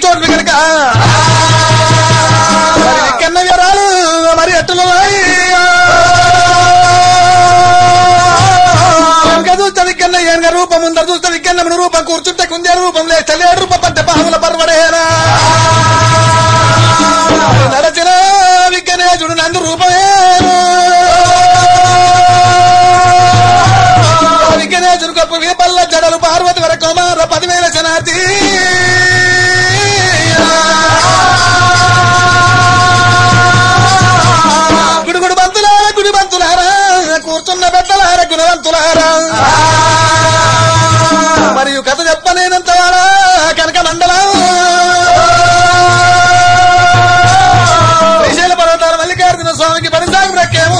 చోట్లు కనుక మరి కన్న వివరాలు మరి ఎట్టులు వెనక చూస్తే కన్న ఏనుగ రూపం ఉందర చూస్తే కన్న రూపం కూర్చుంటే కుందే రూపం లే తెలియడు రూపం పంట పాముల పర్వడేనా నడచిన విఘ్నేశుడు నందు రూపమే విఘ్నేశుడు గొప్ప వీపల్ల జడలు పార్వతి వర కుమార పదివేల శనార్థి గుడుగుడు బంతులారా గుడి బంతులారా కూర్చున్న బెత్తలారా గుణవంతులారా మరియు కథ చెప్పలేనంత వాడా కనక మండలం శ్రీశైల పర్వతాల మల్లికార్జున స్వామికి పరిసాగం రక్కేమో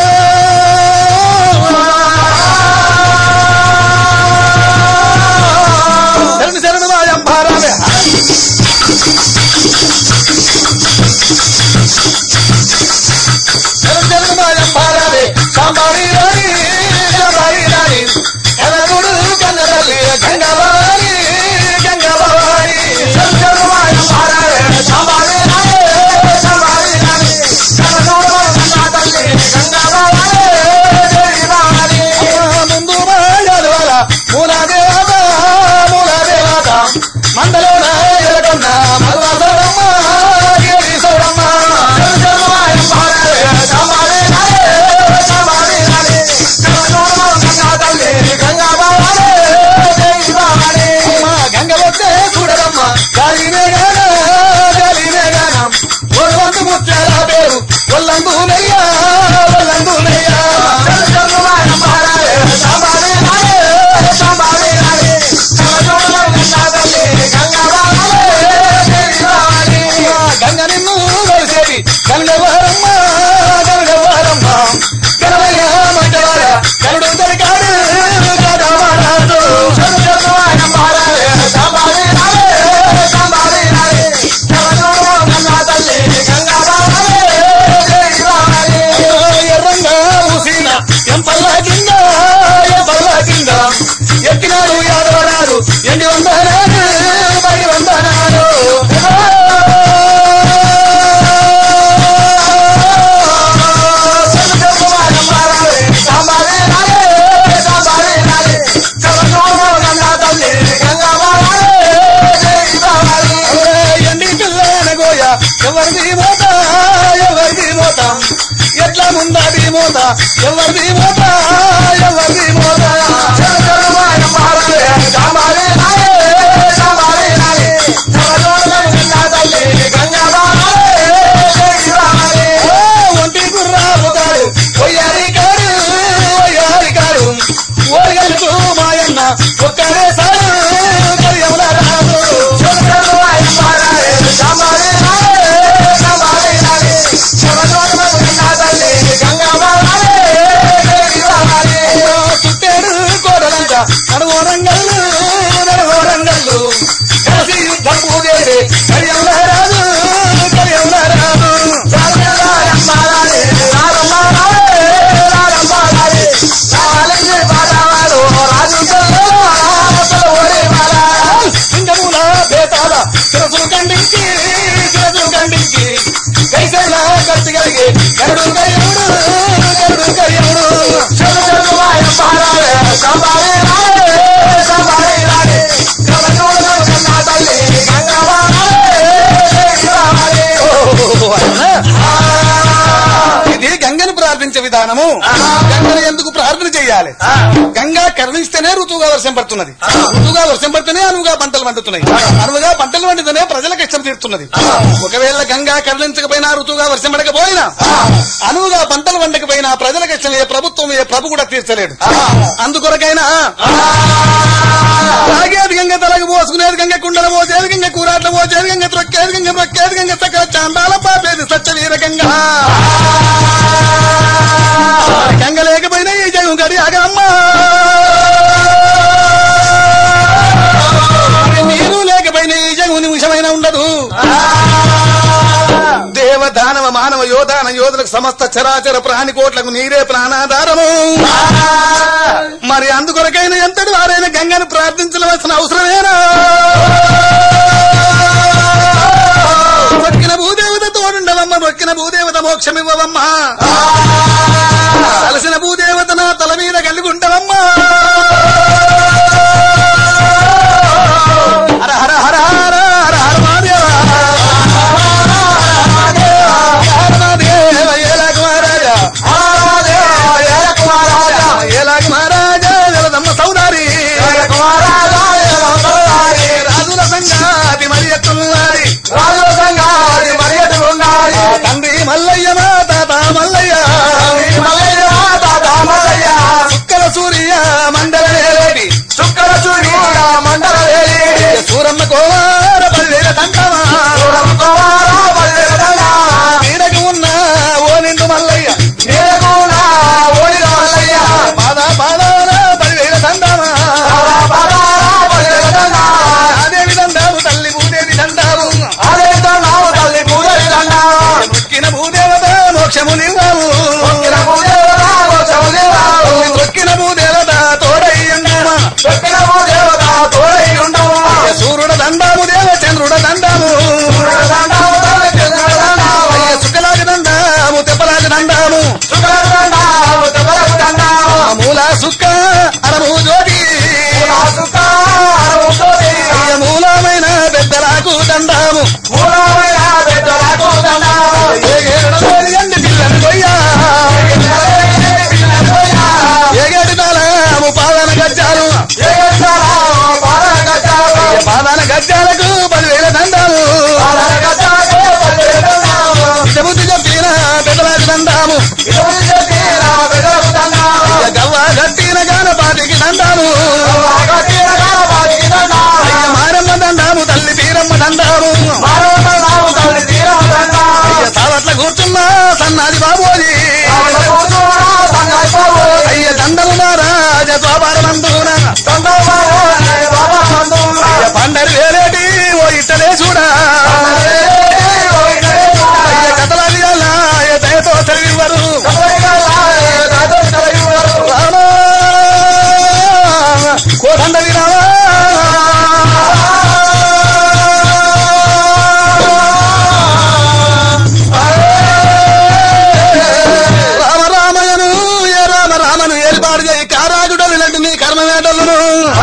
శరణు శరణు మాయంభారామే శరణు శరణు మాయంభారామే సాంబారి రాణి సాంబారి రాణి కనగుడు కన్నదల్లి గంగవాణి గంగవాణి శరణు శరణు మాయంభారామే సాంబారి రాణి సాంబారి రాణి కనగుడు కన్నదల్లి గంగవాణి జయవాణి ముందు మాయాలు వల మూల దేవత మూల దేవత మండలోన ఎలగొన్న మల్వాసరమ్మ గిరి సౌరమ్మ గంగ వస్తే చూడరమ్మ గాలినే గాన గాలినే గానం ఒరవంతు ముత్యాల పేరు ఒల్లందు నయ్యా ఒల్లందు నయ్యా గంగ నిన్ను కలిసేది గంగవారమ్మ గంగవారమ్మ గణమయ్య మంటవార గరుడు దొరికాడు గడవారాడు ఎర్రంగా ఊసిన ఎంపల్లా కింద ఎంపల్లా కింద ఎక్కినాడు యాదవనాడు ఎండి వందనాడు బడి వందనాడు ఎండి పిల్లన గోయ ఎవరిది మోత ఎవరిది మోత ఎట్లా ముందాది మోత ఎవరిది మోత ఎవరిది మోత ఓ, ఒంటి గుర్రాలు కాడు ఒయ్యారి కాడు ఒయ్యారి కాడు ఓరిగలకు మాయన్న ఒక్కడే సాడు కరియముల రాదు చుట్టాడు కోడలంట నడువోరంగల్లు నడువోరంగల్లు కలిసి యుద్ధం పూజేరే కరియముల రాదు కరియముల రాదు సింగముల బేతాల శిరసులు ఖండించి శిరసులు ఖండించి కైసైల కత్తి కలిగి గరుడు గరుడు గరుడు గరుడు ఇది గంగను ప్రార్థించే విధానము గంగను ఎందుకు ప్రార్థన చేయాలి గంగా కరుణిస్తేనే ఋతువుగా వర్షం పడుతున్నది ఋతువుగా వర్షం పడితేనే అనువుగా పంటలు పండుతున్నాయి అనువుగా పంటలు పండితేనే ప్రజలకు ఇష్టం తీరుతున్నది ఒకవేళ గంగా కరుణించకపోయినా ఋతువుగా వర్షం పడకపోయినా అనువుగా పంటలు పండకపోయినా ప్రజలకు ఇష్టం ఏ ప్రభుత్వం ఏ ప్రభు కూడా తీర్చలేడు అందుకొరకైనా తాగేది గంగ తలకు పోసుకునేది గంగ కుండలు పోసేది గంగ కూరాట్లు పోసేది గంగ త్రొక్కేది గంగ మ్రొక్కేది గంగ సకల చాందాల పాపేది సత్య వీర గంగ గంగ లేకపోయినా ఈ జగం గడి అగమ్మా నీరు లేకపోయినా ఈ జగం నిమిషమైన ఉండదు దేవ దానవ మానవ యోధాన యోధులకు సమస్త చరాచర ప్రాణి కోట్లకు నీరే ప్రాణాధారము మరి అందుకొరకైనా ఎంతటి వారైనా గంగను ప్రార్థించవలసిన అవసరమేనా మొక్కిన భూదేవత మోక్షమివ్వవమ్మా కలిసిన భూదేవత నా తల మీద కలిగి ఉండవమ్మా హర హర హర హర హర హర మహాదేవ హర మహాదేవ ఏలాగ మహారాజా ఏలాగ మహారాజా జలదమ్మ సౌదారి రాజుల సంగాతి మరి ఎత్తున్నది తండ్రి మల్లయ్య మా తాత మల్లయ్య చుక్కల సూర్య మండల వేలేటి చుక్కల సూర్య మండల వేలి సూరమ్మ కోవార పదివేల తంటమా తీరకు ఉన్న ఓ నిండు మల్లయ్య పాద పాదాల పదివేల తంటమా అదేవి దండావు తల్లి భూదేవి దండావు మొక్కిన భూదేవత మోక్షము నివ్వవు మొక్కిన భూదేవత తోడయ్యమ్మా సూర్యుడ దండాము దేవ చంద్రుడ దండాము అయ్య సుఖలాగ దండాము తెప్పలాగ దండాము మూల సుక్క అరము జ్యోతి అయ్య మూలమైన పెద్దలకు దండాము ఏగేడు పిల్లని కొయ్యా ఏగేడు తాళము పాదన గజ్జాలు అయ్య పాదాల గజ్జాలకు పదివేల దండాలు బుద్ధి చెప్పిన పెద్దలకు దండాము అయ్య గవ్వ గట్టిన గానపాటికి దండాము అయ్య మారమ్మ దండాము తల్లి తీరమ్మ దండాము అయ్య తావట్ల కూర్చున్నా సన్నాది బాబోజీ అయ్య దండము మహారాజ స్వాపారమందున అయ్య పండరి వేలేటి ఓ ఇట్టలే చూడా అయ్య కథలాది అయ్య దయతో తెలియవరు రామా కోదండ విరామా రామ రామయను ఏ రామ రామను ఏర్పాటు చేయి కారాజుడలు ఇలాంటి నీ కర్మవేటలను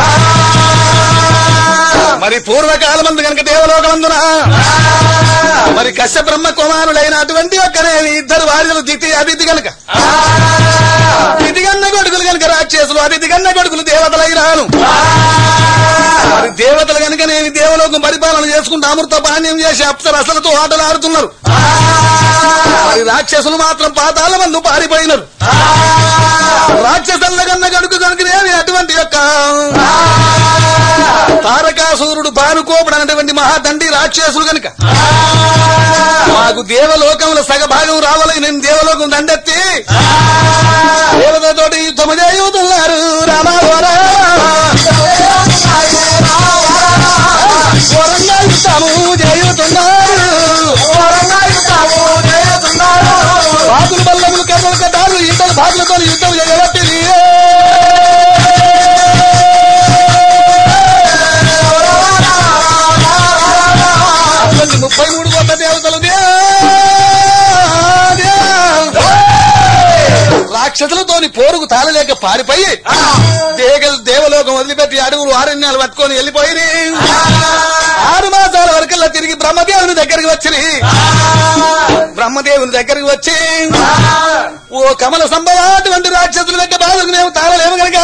మరి పూర్వకాలమందు కనుక దేవలోకమందున మరి కశ్య బ్రహ్మ కుమారుడైన అటువంటి ఒక్కనేమి ఇద్దరు వారిలు దితి అతిథి కనుక దితి కన్న కొడుకులు కనుక రాక్షసులు అతిథి కన్న కొడుకులు దేవతలైరాను మరి దేవతలు కనుక నేను దేవలోకం పరిపాలన చేసుకుంటూ అమృత పానీయం చేసి అప్సరసలతో ఆటలు ఆడుతున్నారు మరి రాక్షసులు మాత్రం పాతాల మందు పారిపోయినారు రాక్షసుల కన్న గడుకు కనుకనేమి అటువంటి యొక్క తారకాసూరుడు భానుకోపుడు అనేటువంటి మహాదండి రాక్షసులు గనుక మాకు దేవలోకంలో సగభాగం రావాలి నేను దేవలోకం దండెత్తి దేవతతోటి యుద్ధము చేయుతున్నారు రామావరా ఘోరంగా యుద్ధము చేయుతున్నారు బాతులు బల్లములు కర్రలు కట్టాలు ఇద్దరు బాతులతో యుద్ధం చేయబట్టి ముప్పై మూడు కోట్ల దేవతలు దే- దే- రాక్షసులతోని పోరుకు తాళలేక పారిపోయి దేగలు దేవలోకం వదిలిపెట్టి అడుగులు ఆరణ్యాలు పట్టుకొని వెళ్ళిపోయి ఆరు మాసాల వరకల్లా తిరిగి బ్రహ్మదేవుని దగ్గరికి వచ్చి బ్రహ్మదేవుని దగ్గరికి వచ్చి ఓ కమల సంభవ అటువంటి రాక్షసుల దగ్గర బాధకు మేము తాళలేము కనుక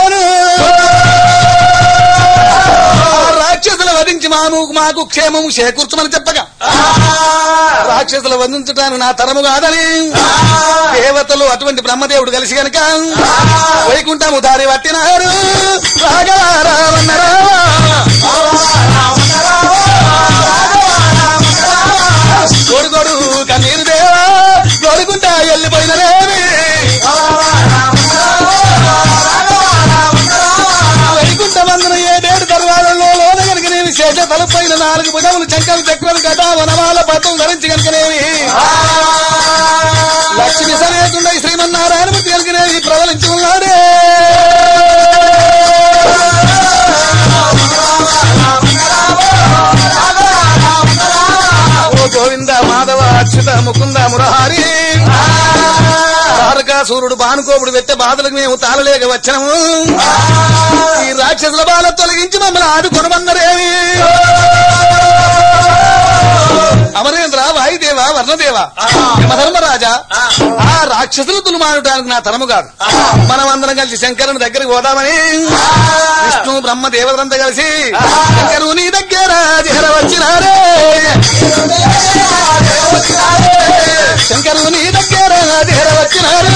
రాక్షసుల వధించి మాము మాకు క్షేమము చేకూర్చమని చెప్పగా రాక్షసుల వందించటాను నా తరము కాదని దేవతలు అటువంటి బ్రహ్మదేవుడు కలిసి గనక వైకుంఠము దారి పట్టినారు రాఘవారావన్నరా కొడుకొడు కన్నీరు దేవా కొడుకుంటా వెళ్ళిపోయినరేమి వైకుంఠ మందున ఏడేడు దర్వాలలో లోన కనుకనేమి శేష తలపైన నాలుగు భుజములు చంకలు చక్రలు గట వనమాల పట్టం ధరించి కనుకనేమి లక్ష్మి సమేతుండ శ్రీమన్నారాయణమూర్తి కనుకనేవి ప్రవలించి ఉన్నాడే ఓ గోవింద మాధవ అచ్యుత ముకుంద మురహ బకాసూరుడు బానుకోపుడు పెట్టే బాధలకు మేము తాళలేక వచ్చినము ఈ రాక్షసుల బాధ తొలగించి మమ్మల్ని ఆడుకొనమన్నరేమి అమరేంద్ర వాయుదేవ వర్ణదేవ యమధర్మరాజా ఆ రాక్షసులు తులుమాడటానికి నా తరము కాదు మనం అందరం కలిసి శంకరుని దగ్గరికి పోదామని విష్ణు బ్రహ్మ దేవతలంతా కలిసి శంకరుని దగ్గర చేర వచ్చినారే శంకరుని దగ్గర చేర వచ్చినారు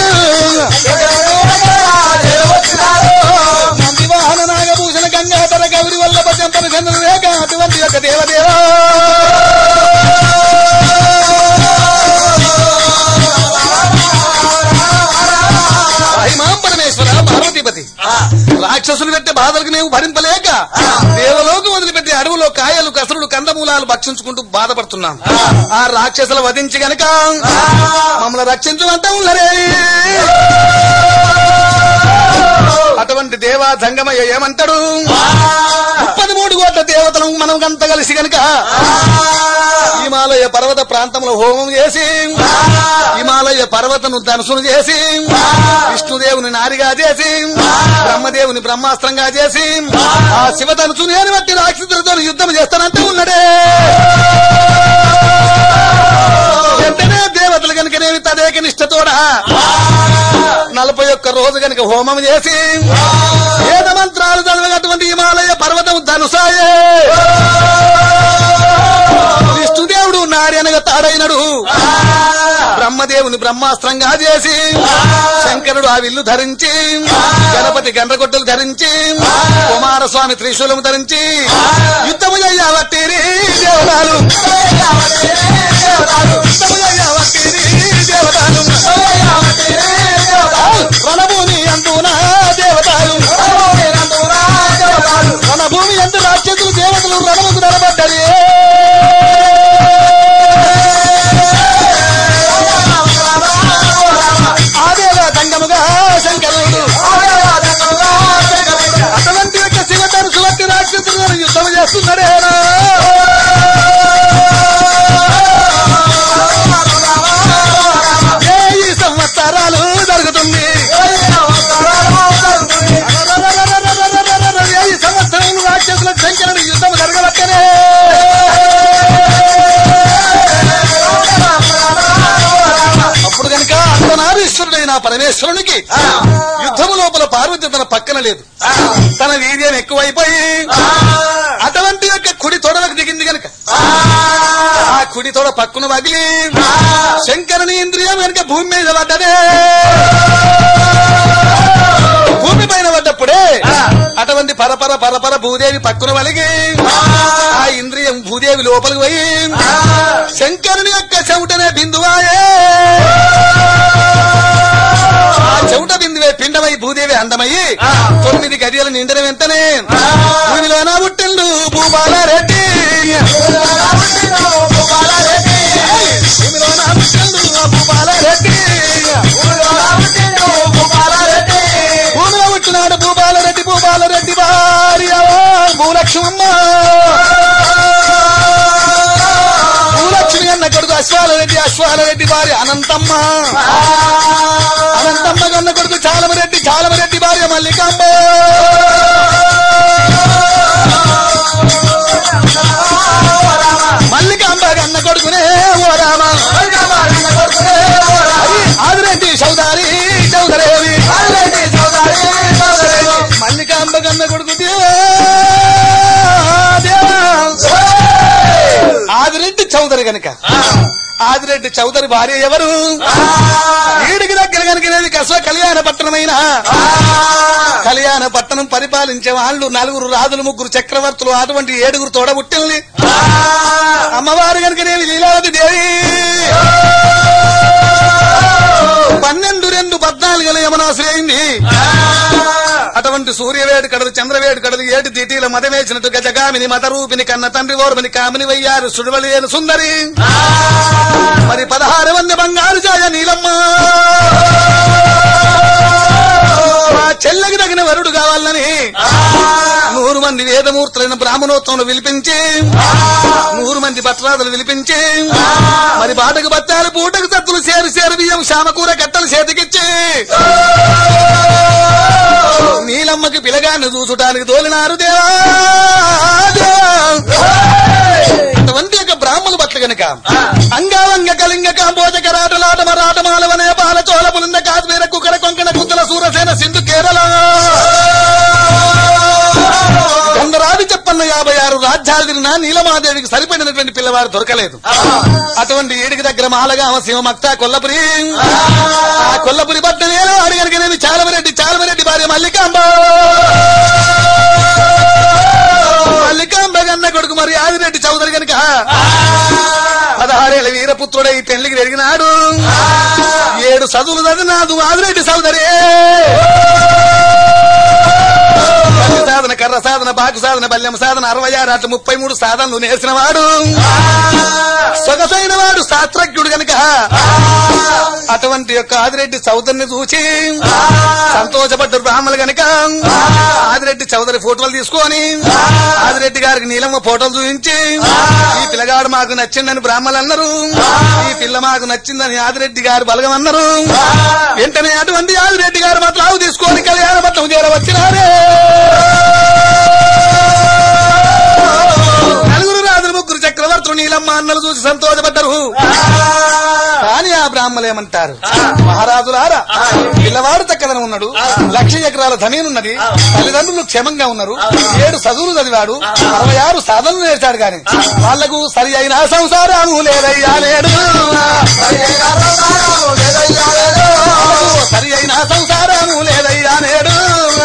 నంది వాహన నాగభూషణ గంగాధర గౌరి వల్లభ చంపన చంద్ర రేఖ అటువంటి యొక్క దేవదేవా మహిమాం పరమేశ్వర పార్వతీపతి రాక్షసులు పెట్టే బాధలకు నేను భరింపలేక దేవలోకి వదిలిపెట్టి అడవులో కాయలు కసరులు కందమూలాలు భక్షించుకుంటూ బాధపడుతున్నాం ఆ రాక్షసులు వధించి గనక మమ్మల్ని రక్షించమంటే ఉన్నరే అటువంటి దేవా జంగమయ్య ఏమంటాడు ముప్పది మూడు కోట్ల దేవతలు మనం అంత కలిసి గనక హిమాలయ పర్వత ప్రాంతంలో హోమం చేసి హిమాలయ పర్వతను ధనుసును చేసి విష్ణుదేవుని నారిగా చేసి బ్రహ్మదేవుని బ్రహ్మాస్త్రంగా చేసి ఆ శివ ధనుసుని అని బట్టి రాక్షసులతో యుద్ధం చేస్తానంటే ఉన్నాడే వెంటనే దేవతలు కనుకనేమి తదేక నిష్ఠతోడ నలభై ఒక్క రోజు కనుక హోమం చేసి వేద మంత్రాలు చదివినటువంటి హిమాలయ పర్వతం ధనుసాయే విష్ణుదేవుడు నారి అనగా తాడైనడు బ్రహ్మదేవుని బ్రహ్మాస్త్రంగా చేసి శంకరుడు ఆ విల్లు ధరించి గణపతి గండ్రగొడ్డలు ధరించి కుమారస్వామి త్రిశూలం ధరించి యుద్ధము చెయ్యవట్టిరి దేవతాలు యుద్ధము చెయ్యవట్టిరి దేవతాలు రణభూమి అంటూనా దేవతాలు రణభూమి అంటూ రాక్షసులు దేవతలు రణముకు నిలబడ్డది ఆదేవ దంగముగా శంకరుడు అటువంటి యొక్క శివతను సువట్టి రాక్షసులను యుద్ధం చేస్తున్నాడేనా వేయి సంవత్సరాలు జరుగుతుంది వేయి సంవత్సరాలు రాక్షసుల శంకరుడు యుద్ధం జరగవచ్చనే అప్పుడు కనుక అర్ధనారీశ్వరుడైన పరమేశ్వరునికి యుద్ధము లోపల పార్వతి తన పక్కన లేదు తన వీర్యం ఎక్కువైపోయి అటువంటి యొక్క కుడి తొడలకు దిగింది గనక ఆ కుడి తొడ పక్కన వగిలి శంకరుని ఇంద్రియం కనుక భూమి మీద పడ్డదే భూమి పైన పడ్డప్పుడే అటువంటి పరపర పరపర భూదేవి పక్కన వలిగి ఆ ఇంద్రియం భూదేవి లోపలికి పోయి శంకరుని యొక్క చెవుటనే బిందువాయే ఆ చెవుట బిందువే పిండమై భూదేవి అందమయ్యి తొమ్మిది గడియలు నిండిన వెంటనే భూమిలోన పుట్టిండు భూపాల రెడ్డి భూమిలోన పుట్టిండు భూపాల రెడ్డి భూమిలో పుట్టినాడు భూపాల రెడ్డి భూపాల రెడ్డి భార్య భూలక్ష్మమ్మ భూలక్ష్మి అన్న కొడుకు అశ్వాల రెడ్డి అశ్వాల రెడ్డి భార్య అనంతమ్మ అనంతమ్మ కన్న కొడుకు చాలమరెడ్డి చాలమరెడ్డి భార్య మల్లికాంబ మల్లికాంబ కన్న కొడుకునే ఓ రామ అది ఆదిరెడ్డి చౌదారి చౌదరేవి మల్లికాంబ కన్న కొడుకు దేవా దేవా ఆదిరెడ్డి చౌదరి గనక ఆదిరెడ్డి చౌదరి భార్య ఎవరు వీడికి దగ్గర కనుకనేది కసవ కళ్యాణ పట్టణమైన కళ్యాణ పట్టణం పరిపాలించే వాళ్ళు నలుగురు రాజులు ముగ్గురు చక్రవర్తులు అటువంటి ఏడుగురు తోడబుట్టిల్ని అమ్మవారు కనుకనేవి లీలావతి దేవి పన్నెండు రెండు పద్నాలుగు యమునాశ్రయింది అటువంటి సూర్యవేడు కడలు చంద్రవేడు కడలు ఏడు దిటీల మదవేసినట్టు గజగామిని మదరూపిని కన్న తండ్రి ఓర్మని కామిని వయ్యారు సుడవలేని సుందరి మరి పదహారు మంది బంగారు జాయ నీలమ్మ మా చెల్లెకి తగిన వరుడు కావాలని నూరు మంది వేదమూర్తులైన బ్రాహ్మణోత్సవం పిలిపించి నూరు మంది భట్రాదులు పిలిపించి మరి బాటకు బత్తాలు పూటకు సత్తులు సేరు సేరు బియ్యం శామకూర కట్టలు చేతికిచ్చి నీలమ్మకి పిలగాన్ని చూసుటానికి తోలినారు దేవా దేవా. అటువంటి యొక్క బ్రాహ్మణులు బట్ల గనుక అంగావంగ కలింగ కాంబోజ కరాటలాట మరాట మాలవ నేపాల చోళ పులింద కాశ్మీర కుకర కొంకణ కుతుల సూరసేన సింధు కేరళ గంధరాది చెప్పన్న యాభై ఆరు రాజ్యాలు తిరిగిన నీలమాదేవికి సరిపడినటువంటి పిల్లవాడు దొరకలేదు అటువంటి ఏడికి దగ్గర మాలగామ శివమక్త కొల్లపురి ఆ కొల్లపురి బట్ట నేను అడిగనికనేమి చాలమరెడ్డి చాలమరెడ్డి భార్య మల్లికాంబ మల్లికాంబ గన్న కొడుకు మరి ఆదిరెడ్డి చౌదరి గనుక పదహారేళ్ళ వీరపుత్రుడై పెళ్లికి పెరిగినాడు ఏడు చదువులు చదివినాదు ఆదిరెడ్డి చౌదరి కత్తి సాధన కర్ర సాధన బాకు సాధన బల్యం సాధన అరవై ఆరు అట్ల ముప్పై మూడు సాధనలు నేర్చిన వాడు సొగసైన వాడు శాస్త్రజ్ఞుడు గనుక అటువంటి యొక్క ఆదిరెడ్డి చౌదరిని చూసి సంతోషపడ్డారు బ్రాహ్మణులు గనుక ఆదిరెడ్డి చౌదరి ఫోటోలు తీసుకొని ఆదిరెడ్డి గారికి నీలమ్మ ఫోటోలు చూపించి ఈ పిల్లగాడు మాకు నచ్చిందని బ్రాహ్మణులు అన్నారు ఈ పిల్ల మాకు నచ్చిందని ఆదిరెడ్డి గారు బలగం అన్నారు వెంటనే అటువంటి ఆదిరెడ్డి గారు మాత్రం ఆవు తీసుకొని కళ్యాణ పట్నం చేరవచ్చినారే నలుగురు రాజులు ముగ్గురు చక్రవర్తులు నీలమ్మ అన్నలు చూసి సంతోషపడ్డారు కానీ ఆ బ్రాహ్మలు ఏమంటారు మహారాజులారా పిల్లవాడు చక్కదనం ఉన్నాడు లక్ష ఎకరాల జమీనున్నది తల్లిదండ్రులు క్షేమంగా ఉన్నారు ఏడు చదువులు చదివాడు అరవై ఆరు సాధనలు నేర్చాడు గాని వాళ్లకు సరి అయిన సంసారము లేదయ్యా లేడు వాళ్లకు సరి అయిన సంసారము లేదయ్యా నేడు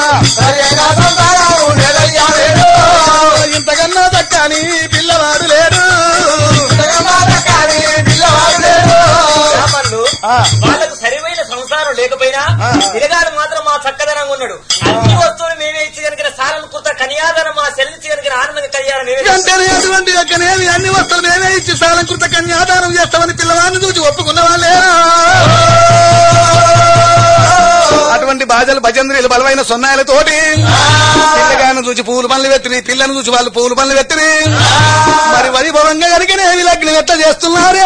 ఇంతకన్నా దక్కని పిల్లవాడు లేడు బ్రాహ్మణులు ఆ. వాళ్ళకు సరివైన సంసారం లేకపోయినా ఆ. తిరగాడు మాత్రం మా చక్కదనంగా ఉన్నాడు అన్ని వస్తువులు మేమే ఇచ్చి కనుక సారం కుర్త కన్యాదానం మా చెల్లించి కనుక ఆనందంగా కళ్యాణం మేమే చేస్తాం. వెంటనే అటువంటి యొక్కనేమి అన్ని వస్తువులు మేమే ఇచ్చి సాలంకృత కన్యాదానం చేస్తామని పిల్లవాడిని చూసి ఒప్పుకున్న వాళ్ళేనా అటువంటి బాజలు భజంద్రీలు బలమైన సొన్నాయిలతోటి పిల్లగాను చూసి పూలు పనులు పెట్టిని పిల్లను చూసి వాళ్ళు పూలు పనులు పెట్టిని మరి వైభవంగా కనుకనేవి లగ్నం ఎట్లా చేస్తున్నారే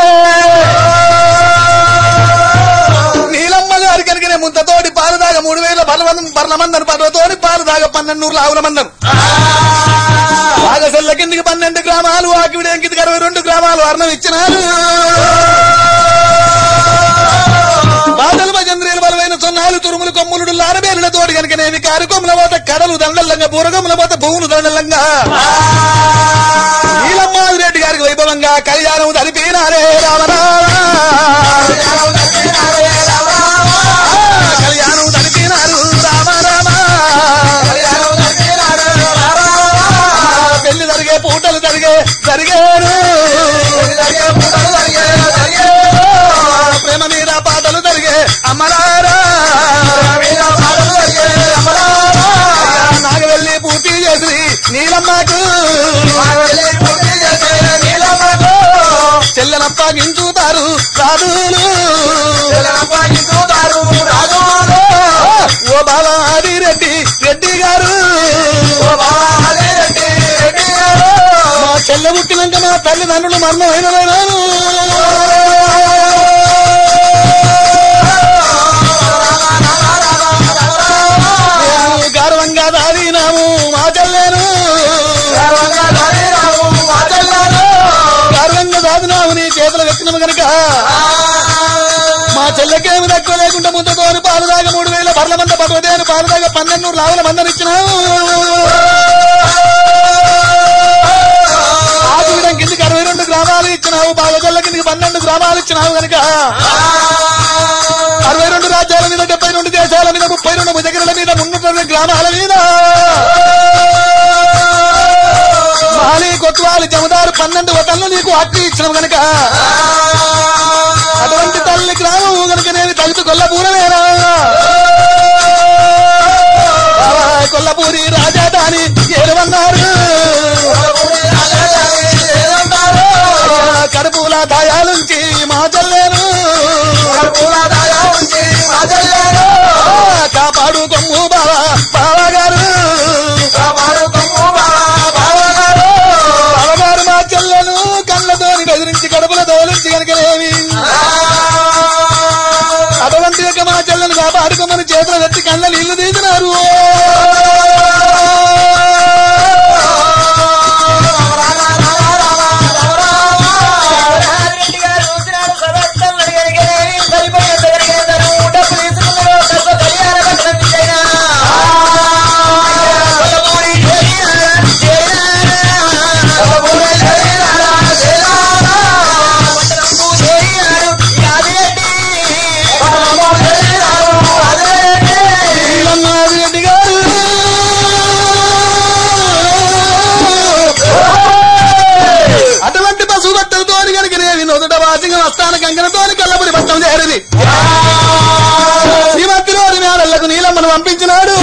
నీలమ్మ గారి కనుకనే ముద్దతోటి పాలు దాగ మూడు వేల బలవంతం బర్ల మందను పర్వతోటి పాలు దాగ పన్నెండు నూరు ఆవుల మందను బాగసెల్ల కిందికి పన్నెండు గ్రామాలు ఆకివిడే కిందికి అరవై రెండు గ్రామాలు అర్ణం ఇచ్చినారు బాధలు భజంద్రీలు బలమైన సొన్నాలు తురుములు కొమ్ములుడు లారబేరుల తోటి కనుకనేవి కారుకొమ్ముల పోత కడలు దండల్లంగా బూరగొమ్ముల పోత భూములు దండల్లంగా నీలమ్మాది రెడ్డి గారికి వైభవంగా కళ్యాణం జరిపినారే రామరామ కళ్యాణం జరిపినారు రామ రామ పెళ్లి జరిగే పూటలు జరిగే జరిగేను ప్రేమ మీద పాటలు జరిగే అమరారా నాగవెల్లి పూర్తి చేసి నీలమ్మకు చెల్లెనప్పగించుతారు రాజులు ఓ బాబా రెడ్డి రెడ్డి గారు మా చెల్లె పుట్టినాక మా తల్లిదండ్రులు మరణమైన గర్వంగా దాదినాము మా చెల్లెను గర్వంగా దాదినాము నీ చేతులు పెట్టినాము గనుక మా చెల్లెకేమి తక్కువ లేకుండా ముందుతోని పాలు దాకా మూడు వేల బర్ల మంద పట్టుదేని పాలు దాకా పన్నెండు లావుల మందనిచ్చినాము ఆకువిడం కిందికి అరవై రెండు గ్రామాలు ఇచ్చినావు బాగజల్ల కిందికి పన్నెండు గ్రామాలు ఇచ్చినావు కనుక అరవై రెండు రాజ్యాల మీద డెబ్బై రెండు దేశాల మీద ముప్పై రెండు భుజగిరుల మీద మున్నూరు గ్రామాల మీద మాలి కొత్వాలి జమదారు పన్నెండు వతన్లు నీకు హక్కు ఇచ్చినావు గనుక అటువంటి తల్లి గ్రామం గనుక నేను తలుపు కొల్లపూరమేనా బాబా, కొల్లపూరి రాజధాని ఏలువన్నారు కడుపుల దయాలుంచి మా చెల్లేను కాపాడు కొమ్ము బాబా బాబా గారు ఆడుకోమని చేతులు పెట్టి కళ్ళ నీళ్లు తీసినారు రెడ్డి గారు చూసినాడు సదస్తం అడిగడిగేది సరిపోయిన దగ్గరికేదను డబ్బు తీసుకున్నాడు డబ్బు కళ్యాణ పట్టణం విజయనా కొల్లపూడి జయనారా, జయనారా. పట్టణంకు జయనాడు యాదిరెడ్డి. నీలమ్మాది రెడ్డి గారు అటువంటి పశు బట్టలతో కనుక నేను నొదట వాసిగా వస్తాను కంకణతో కళ్ళబడి పట్టం చేరది ఈ మధ్యలో మేడళ్లకు నీలమ్మను పంపించినాడు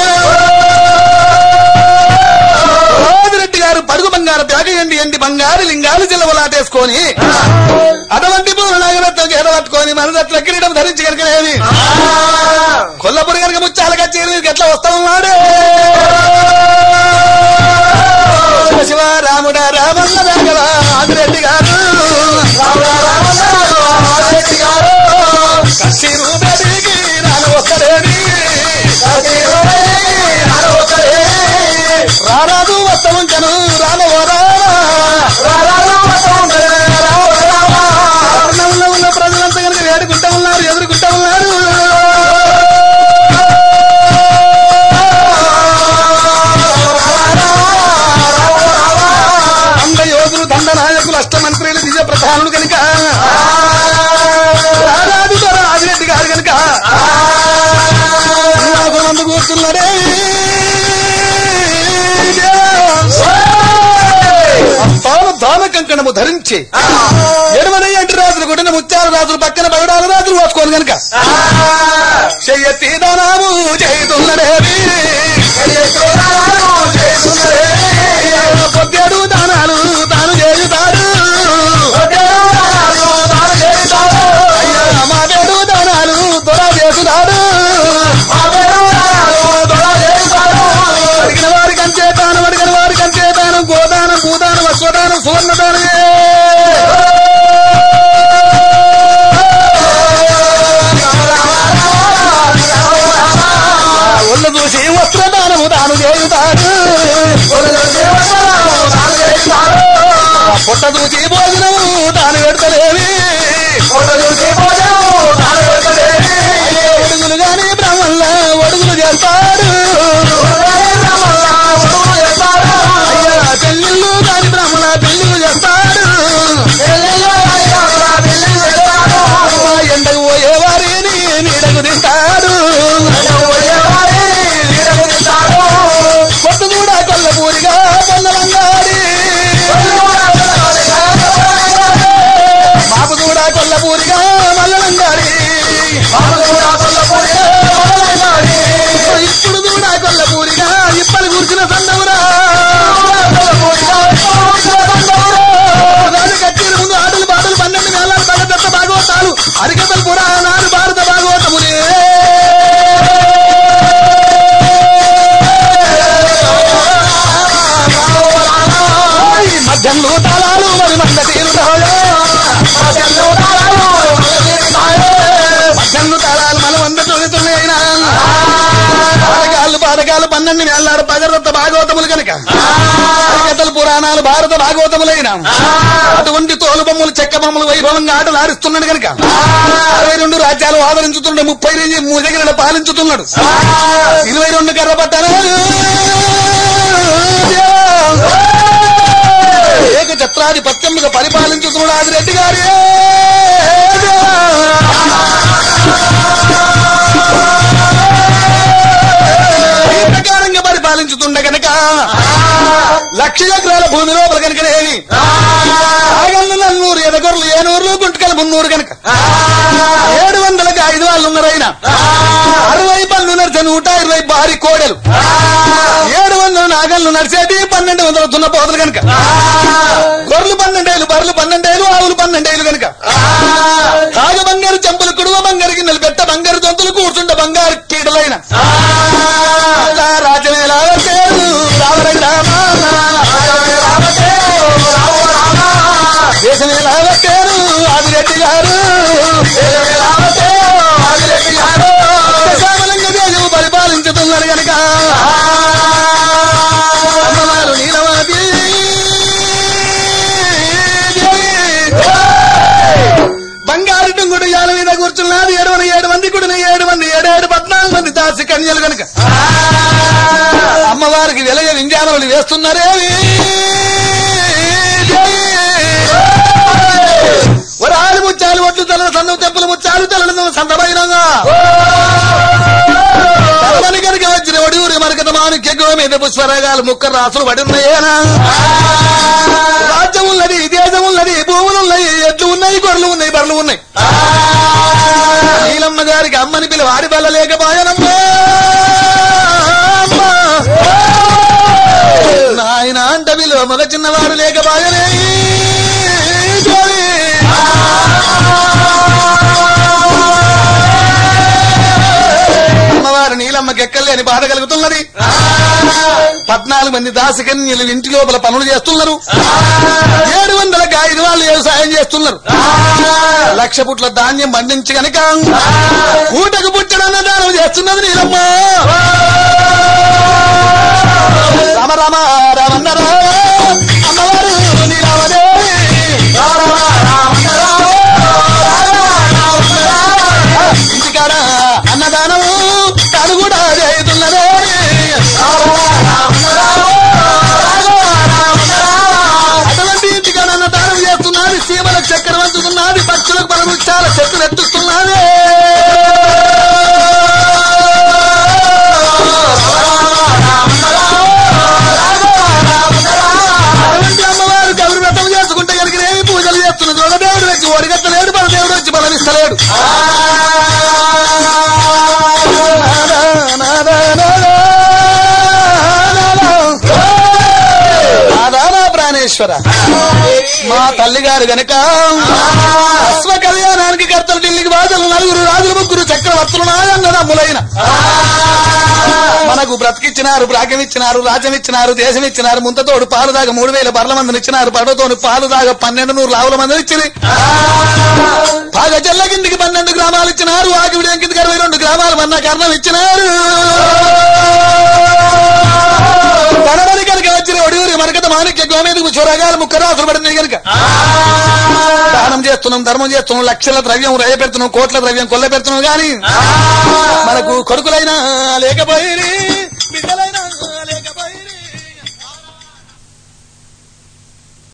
రాజిరెడ్డి గారు పడుగు బంగారు త్యాగయండి ఎండి బంగారు లింగాలు చిల్లవలాటేసుకొని అటువంటి పూల నాగరత్నం గేద పట్టుకొని మనదట్ల కిరీటం ధరించి కనుకనేది కొల్లపురి కనుక ముచ్చాల కచ్చేరి ఎట్లా వస్తా ఉన్నాడు శివ శివ రాముడ రామన్న రాఘవ ఆదిరెడ్డి గారు కసి రూపేటికి రాను వస్తలేడి రారాదు వస్తముంచను రామో రామలో ఉన్న ప్రజలంతా కనుక వేడుకుంటా ఉన్నారు ఎదుర్కొంటా ఉన్నారు అంద యోధులు దండ నాయకులు అష్టమంత్రులు దివ్య ప్రధానులు కనుక రారాజు దొర ఆదిరెడ్డి గారు కనుక నాకు మందు కూర్చున్నాడే తాను దాన కంకణము ధరించి ఎడమన ఎంటి రాజులు కొట్టిన ముత్యాల రాజులు పక్కన బగడాల రాజులు పోసుకోను గనుక చెయ్యెత్తి దానాము చేయుతున్నడేవి పొద్దేడు దానాలు తాను చేయుతాడు అయ్యా మాదేడు దానాలు దొర చేస్తున్నాడు అడిగిన వారికి అంచేతానం అడిగిన వారికి అంచేతానం గోదానం భూదానం అశ్వదానం సువర్ణదానమే ఒళ్ళు చూసి వస్త్రదానము తాను చేయుతాడు పొట్ట చూసి భోజనము తాను పెడతలేవి ఒడుగులు గాని బ్రహ్మల్ల ఒడుగులు చేస్తాడు అయ్యా పెళ్ళిళ్ళు కాని బ్రహ్మణ పెళ్ళిళ్ళు చేస్తాడు అమ్మా, ఎండకు పోయే వారిని నీడకు తింటాడు కొత్త కూడా కొల్లపూరిగా పొన్నలంగాడి మాపు కూడా కొల్లపూరిగా మల్లలంగాడి ఇప్పుడు కూడా కొల్లపూరిగా ఇప్పలు కూర్చున్న సందవురా రాజు కచ్చేరి ముందు ఆటలు పాటలు పన్నెండు వేలాలు భగదత్త భాగవతాలు హరికథలు పురాణాలు భారత భాగవతములే ఈ మధ్యంలో తాళాలు మరి మంద తీరుతాయో మధ్యంలో తాళాలు మన వంద తొలుతున్నాయినా పాతకాలు పాతకాలు పన్నెండు వేలాడు భగదత్త భాగవతములు కనుక హరికథలు పురాణాలు భారత భాగవతములైన అటువంటి తోలు బొమ్మలు చెక్క బొమ్మలు వైభవంగా ఆటలు ఆడిస్తున్నాడు కనుక అరవై రెండు రాజ్యాలు ఆదరించుతున్నాడు ముప్పై రెండు ముజగిరల పాలించుతున్నాడు ఇరవై రెండు కర్ర పట్టారు ఏక ఛత్రాధిపత్యముగా పరిపాలించుతున్నాడు ఆదిరెడ్డి గారి ఈ ప్రకారంగా పరిపాలించుతుండ గనక లక్ష ఎకరాల భూమి లోపల కనుకనేవి ఆగళ్ళు నన్నూరు ఎదగొర్లు ఏనూరు గుంటకల మున్నూరు కనుక ఏడు వందలకి ఐదు వాళ్ళు ఉన్నారైనా అరవై పనులు నడిచే నూట ఇరవై భారీ కోడలు ఏడు వందల నాగళ్ళు నడిచేటి పన్నెండు వందల దున్న పోతలు కనుక గొర్రెలు పన్నెండేలు బర్రెలు పన్నెండేలు ఆవులు పన్నెండేలు కనుక కాగ బంగారు చెంపులు కుడువ బంగారు గిన్నెలు పెట్ట బంగారు దొంతులు కూర్చుంట బంగారు కీడలైన రాజమేలా పేరు రావణ గ్రామ దేశమేలా పేరు ఆదిరెడ్డి గారు అమ్మవారు నీలవాది బంగారు టుంగుడు యాల మీద కూర్చున్నది ఏడు మంది ఏడు మంది కూడా ఏడు మంది ఏడేడు పద్నాలుగు మంది దాసి కన్యలు గనుక అమ్మవారికి వెలగ వింజానములు వేస్తున్నారేవి వరాలు ముచ్చాలు ఒట్లు తల సన్ను తెప్పులు ముచ్చాలు తెలలు సంతమైనంగా తలమని కనుక వచ్చిన ఒడియూరి మరకత మాణిక్య మీద పుష్పరాగాలు ముక్క రాసులు పడి ఉన్నాయేనా రాజ్యం ఉన్నది దేశం ఉన్నది భూములు ఉన్నాయి ఎట్లు ఉన్నాయి గొర్రెలు ఉన్నాయి బర్రెలు ఉన్నాయి నీలమ్మ గారికి అమ్మని పిలువ ఆడి బల్ల లేకపోయానమ్మా అమ్మా. నాయన అంట విలువ మగ చిన్నవాడు లేకపోయనే అమ్మవారు నీలమ్మకి ఎక్కలేని బాధ కలుగుతున్నది పద్నాలుగు మంది దాసకన్యలు ఇంటి లోపల పనులు చేస్తున్నారు ఏడు వందలకి ఐదు వాళ్ళు వ్యవసాయం చేస్తున్నారు లక్ష పుట్ల ధాన్యం పండించి గనక ఊటకు పుట్టడన్న దానం చేస్తున్నది నీలమ్మ రామ రామ రామన్న రామ అమ్మవారు నీలమ్మదేవి ఇంటికాడ అన్నదానము తాను కూడా చేస్తున్నదే అటువంటి ఇంటికాడ అన్నదానం చేస్తున్నది సీమలకు చక్కెర వంచుతున్నది పక్షులకు పరవృక్షాల చెట్టులు ఎత్తుతున్నది అటువంటి అమ్మవారు గౌరి వ్రతం చేసుకుంటే కనుక ఏమి పూజలు చేస్తున్నది ఒక దేవుడు వచ్చి ఓడిగట్టలేడు మన దేవుడు వచ్చి బలమిస్తలేడు నాదా ప్రాణేశ్వర మా తల్లిగారు గనక అశ్వ కళ్యాణానికి కర్తలు ఢిల్లీకి బాధలు నలుగురు రాజులు ముగ్గురు చక్రవర్తులు నాయన్నదమ్ములైన మనకు బ్రతికిచ్చినారు బ్రాగ్యం ఇచ్చినారు రాజ్యం ఇచ్చినారు దేశం ఇచ్చినారు ముంతతోడు పాలు దాకా మూడు వేల బర్ల మందిని ఇచ్చినారు పడవతోడు పాలు దాకా పన్నెండు నూరు లావుల మందిని ఇచ్చింది బాగా జల్ల కిందికి పన్నెండు గ్రామాలు ఇచ్చినారు ఆకివిడి కిందికి అరవై రెండు గ్రామాలు మన్నా కర్ణం ఇచ్చినారు కడవని కనుక వచ్చిన ఒడియూరి మరకత మాణిక్య గోమేందుకు చొరగాలు ముక్కరాసులు పడింది కనుక దానం చేస్తున్నాం ధర్మం చేస్తున్నాం లక్షల ద్రవ్యం రయ పెడుతున్నాం కోట్ల ద్రవ్యం కొల్ల పెడుతున్నాం గాని మనకు కొడుకులైనా లేకపోయి